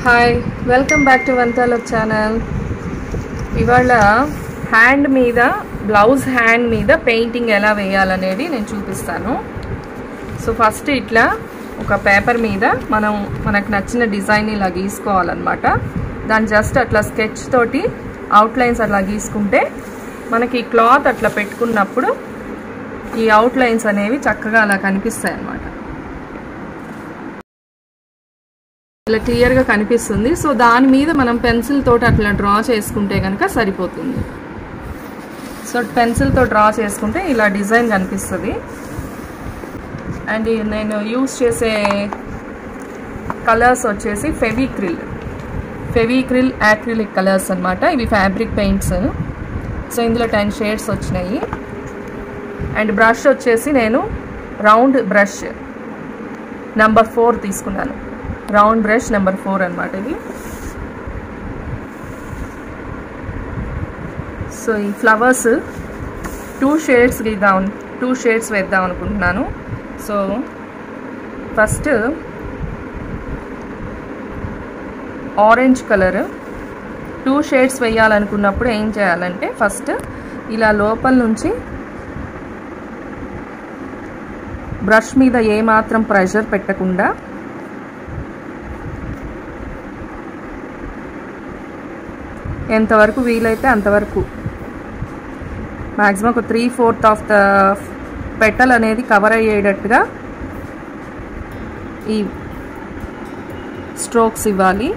hi welcome back to వంతాలక్ channel ఇవాళ hand మీద బ్లౌజ్ హ్యాండ్ మీద పెయింటింగ్ ఎలా వేయాలనేది నేను చూపిస్తాను సో ఫస్ట్ ఇట్లా ఒక పేపర్ మీద మనం మనకు నచ్చిన డిజైన్ ఇలా గీసుకోవాలన్నమాట దాన్ని జస్ట్ అట్లా స్కెచ్ తోటి అవుట్లైన్స్ అట్లా గీసుకుంటే మనకి క్లాత్ అట్లా పెట్టుకున్నప్పుడు ఈ అవుట్లైన్స్ అనేవి చక్కగా అలా కనిపిస్తాయి అన్నమాట ఇలా క్లియర్గా కనిపిస్తుంది సో దాని మీద మనం పెన్సిల్ తోటి అట్లా డ్రా చేసుకుంటే కనుక సరిపోతుంది సో పెన్సిల్తో డ్రా చేసుకుంటే ఇలా డిజైన్ కనిపిస్తుంది అండ్ నేను యూస్ చేసే కలర్స్ వచ్చేసి ఫెవిక్రిల్ ఫెవిక్రిల్ యాక్రిలిక్ కలర్స్ అనమాట ఇవి ఫ్యాబ్రిక్ పెయింట్స్ సో ఇందులో టెన్ షేడ్స్ వచ్చినాయి అండ్ బ్రష్ వచ్చేసి నేను రౌండ్ బ్రష్ నంబర్ ఫోర్ తీసుకున్నాను రౌండ్ బ్రష్ నెంబర్ ఫోర్ అనమాట ఇది సో ఈ ఫ్లవర్స్ టూ షేడ్స్ గీద్దాం టూ షేడ్స్ వేద్దాం అనుకుంటున్నాను so first orange colour two shades వేయాలనుకున్నప్పుడు ఏం చేయాలంటే ఫస్ట్ ఇలా లోపల నుంచి బ్రష్ మీద ఏమాత్రం ప్రెషర్ పెట్టకుండా ఎంతవరకు వీలైతే అంతవరకు మ్యాక్సిమం ఒక three fourth of the petal అనేది కవర్ అయ్యేటట్టుగా ఈ స్ట్రోక్స్ ఇవ్వాలి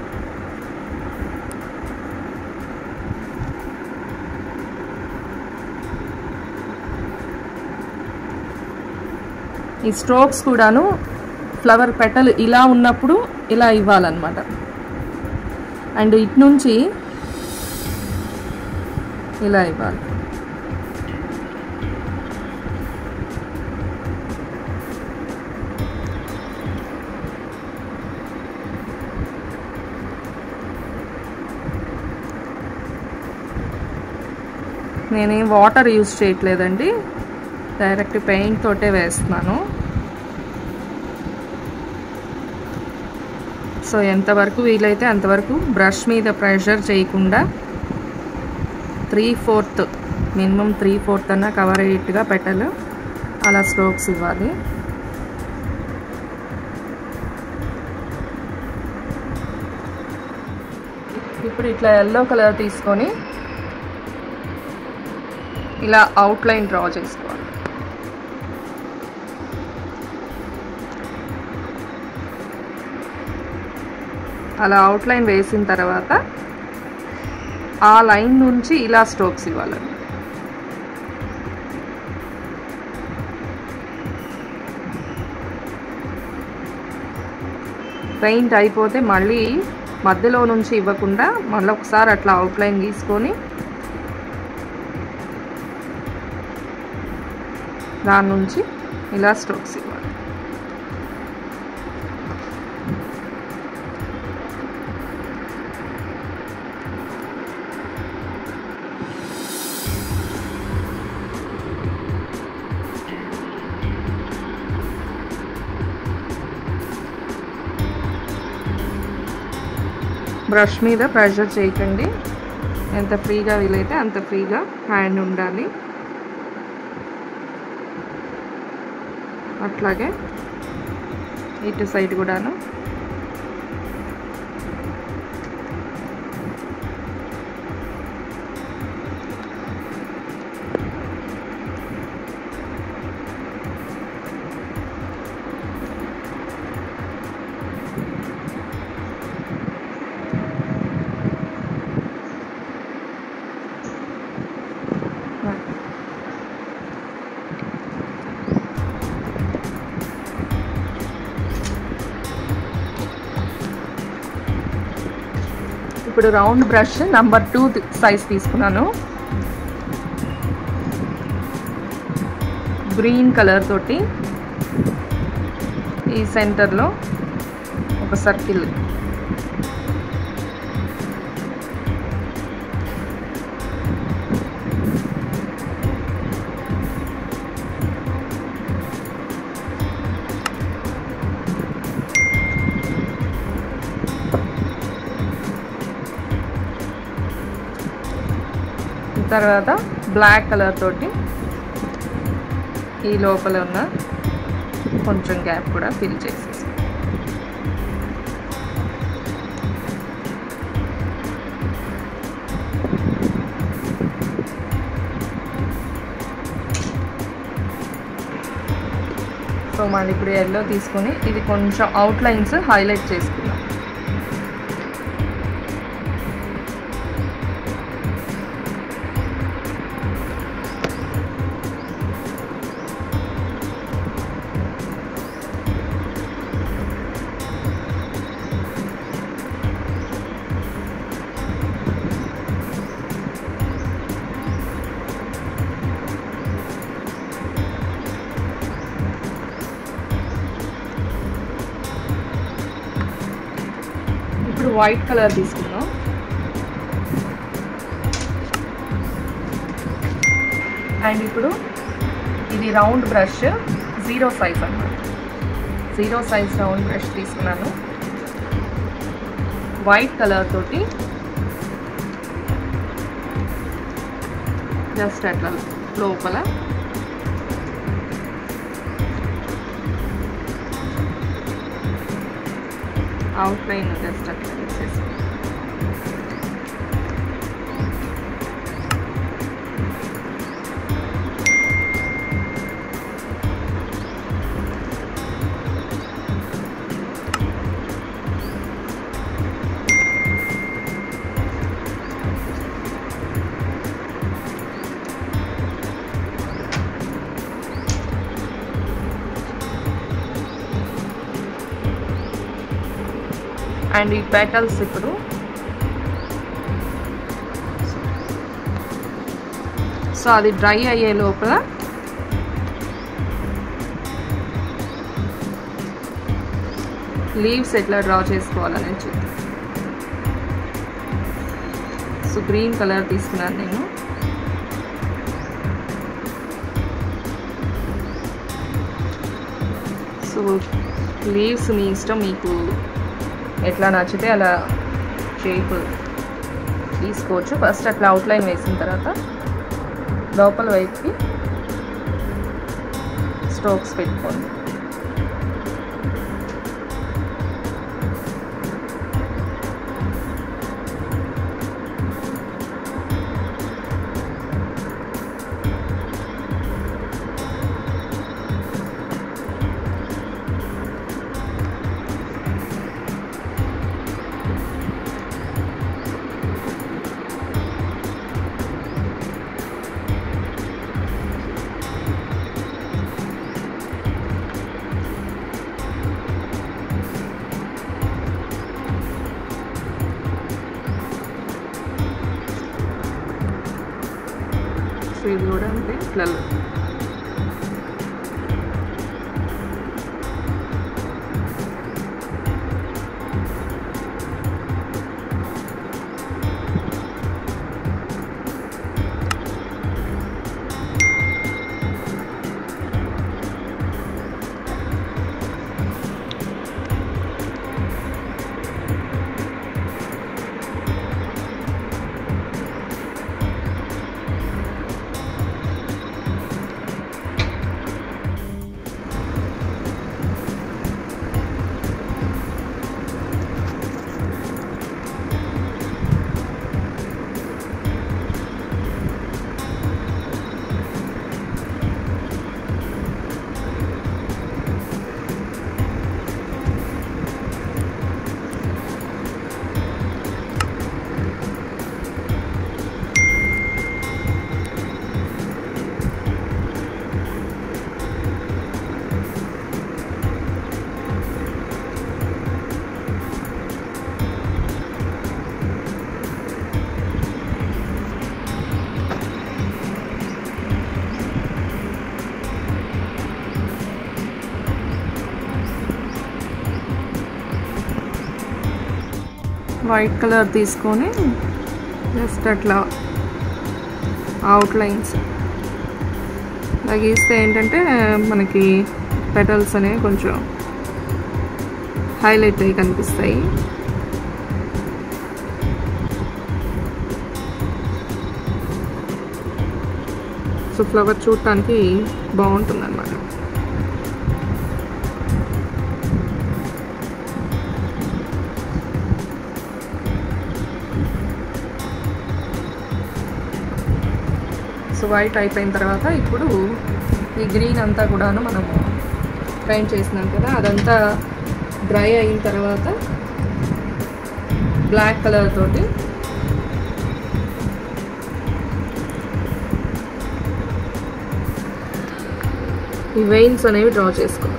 ఈ స్ట్రోక్స్ కూడాను ఫ్లవర్ పెటల్ ఇలా ఉన్నప్పుడు ఇలా ఇవ్వాలన్నమాట అండ్ ఇటు నుంచి ఇలా ఇవ్వాలి నేనేం వాటర్ యూజ్ చేయట్లేదండి డైరెక్ట్ పెయింట్ తోటే వేస్తున్నాను సో ఎంతవరకు వీలైతే అంతవరకు బ్రష్ మీద ప్రెషర్ చేయకుండా three fourth minimum three fourth అన్న కవర్ అయ్యేట్టుగా పెట్టాలి అలా స్ట్రోక్స్ ఇవ్వాలి ఇప్పుడు ఇట్లా ఎల్లో కలర్ తీసుకొని ఇలా అవుట్లైన్ డ్రా చేసుకోవాలి అలా అవుట్లైన్ వేసిన తర్వాత ఆ లైన్ నుంచి ఇలా స్ట్రోక్స్ ఇవ్వాలండి పెయింట్ అయిపోతే మళ్ళీ మధ్యలో నుంచి ఇవ్వకుండా మళ్ళీ ఒకసారి అట్లా అవుట్లైన్ గీసుకొని దాని నుంచి ఇలా స్ట్రోక్స్ ఇవ్వాలి బ్రష్ మీద ప్రెషర్ చేయకండి ఎంత ఫ్రీగా వీలైతే అంత ఫ్రీగా హ్యాండ్ ఉండాలి అట్లాగే ఇటు సైడ్ కూడాను ఇప్పుడు round brush number two size తీసుకున్నాను గ్రీన్ కలర్ తోటి ఈ సెంటర్లో ఒక సర్కిల్ తర్వాత బ్లాక్ కలర్ తోటి ఈ లోపల ఉన్న కొంచెం గ్యాప్ కూడా ఫిల్ చేసేసి సో మళ్ళీ ఇప్పుడు ఎల్లో తీసుకొని ఇది కొంచెం అవుట్లైన్స్ హైలైట్ చేసుకుందాం ఇప్పుడు వైట్ కలర్ తీసుకుందాం అండ్ ఇప్పుడు ఇది రౌండ్ బ్రష్ జీరో సైజ్ అన్నమాట జీరో సైజ్ రౌండ్ బ్రష్ తీసుకున్నాను వైట్ కలర్ తోటి జస్ట్ అట్లా లోపల అవుట్లైన్ జస్ట్ అట్లా వేసేసి అండ్ ఈ పెటల్స్ ఇప్పుడు సో అది డ్రై అయ్యే లోపల లీవ్స్ ఎట్లా డ్రా చేసుకోవాలని చూద్దాం సో గ్రీన్ కలర్ తీసుకున్నాను నేను సో లీవ్స్ మీ ఇష్టం మీకు ఎట్లా నచ్చితే అలా షేప్ తీసుకోవచ్చు ఫస్ట్ అట్లా అవుట్లైన్ వేసిన తర్వాత లోపల వైపుకి స్ట్రోక్స్ పెట్టుకోండి సో ఇది కూడా అంటే ఇట్లా వైట్ కలర్ తీసుకొని జస్ట్ అట్లా అవుట్లైన్స్ ఇలా గీస్తే ఏంటంటే మనకి పెటల్స్ అనేవి కొంచెం హైలైట్ అయ్యి కనిపిస్తాయి సో ఫ్లవర్ చూడటానికి బాగుంటుంది అనమాట సో వైట్ అయిపోయిన తర్వాత ఇప్పుడు ఈ గ్రీన్ అంతా కూడాను మనము పెయింట్ చేసినాం కదా అదంతా డ్రై అయిన తర్వాత బ్లాక్ కలర్ తోటి ఈ వెయిన్స్ అనేవి డ్రా చేసుకోవాలి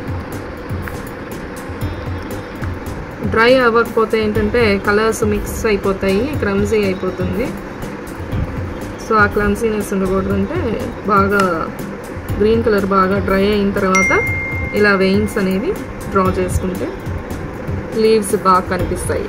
డ్రై అవ్వకపోతే ఏంటంటే కలర్స్ మిక్స్ అయిపోతాయి క్రమ్జీ అయిపోతుంది సో ఆ క్లమ్సీనెస్ ఉండకూడదు అంటే బాగా గ్రీన్ కలర్ బాగా డ్రై అయిన తర్వాత ఇలా వెయిన్స్ అనేవి డ్రా చేసుకుంటే లీవ్స్ బాగా కనిపిస్తాయి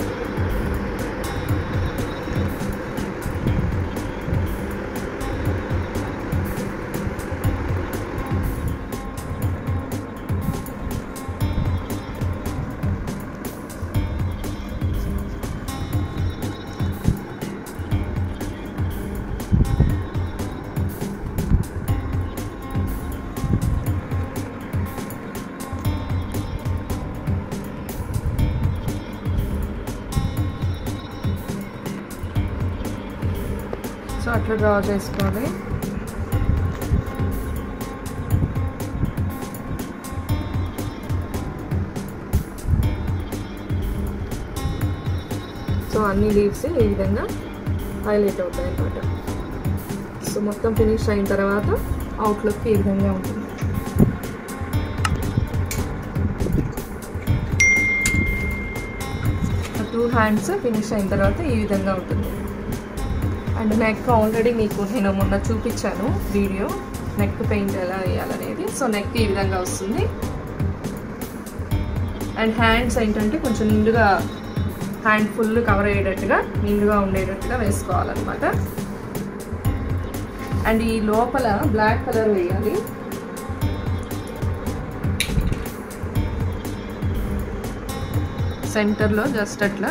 సో అట్లా డ్రా చేసుకోవాలి సో అన్ని లీవ్స్ ఈ విధంగా హైలైట్ అవుతాయి అన్నమాట సో మొత్తం ఫినిష్ అయిన తర్వాత అవుట్లుక్ ఈ విధంగా ఉంటుంది టూ హ్యాండ్స్ ఫినిష్ అయిన తర్వాత ఈ విధంగా ఉంటుంది అండ్ నెక్ ఆల్రెడీ మీకు నేను మొన్న చూపించాను వీడియో నెక్ పెయింట్ ఎలా వేయాలనేది సో నెక్ ఈ విధంగా వస్తుంది అండ్ హ్యాండ్స్ ఏంటంటే కొంచెం నిండుగా హ్యాండ్ ఫుల్ కవర్ అయ్యేటట్టుగా నిండుగా ఉండేటట్టుగా వేసుకోవాలన్నమాట అండ్ ఈ లోపల బ్లాక్ కలర్ వేయాలి సెంటర్లో జస్ట్ అట్లా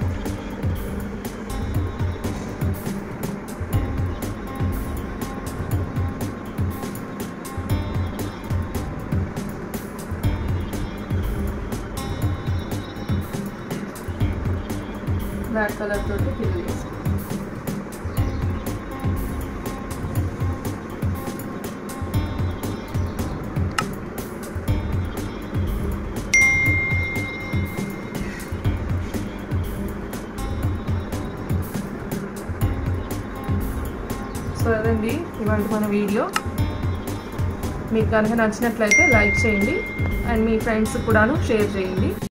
బ్లాక్ కలర్ తోటి ఫిల్ చేసి సో అదండి ఇవాళ మన వీడియో మీకు కనుక నచ్చినట్లయితే లైక్ చేయండి అండ్ మీ ఫ్రెండ్స్ కూడాను షేర్ చేయండి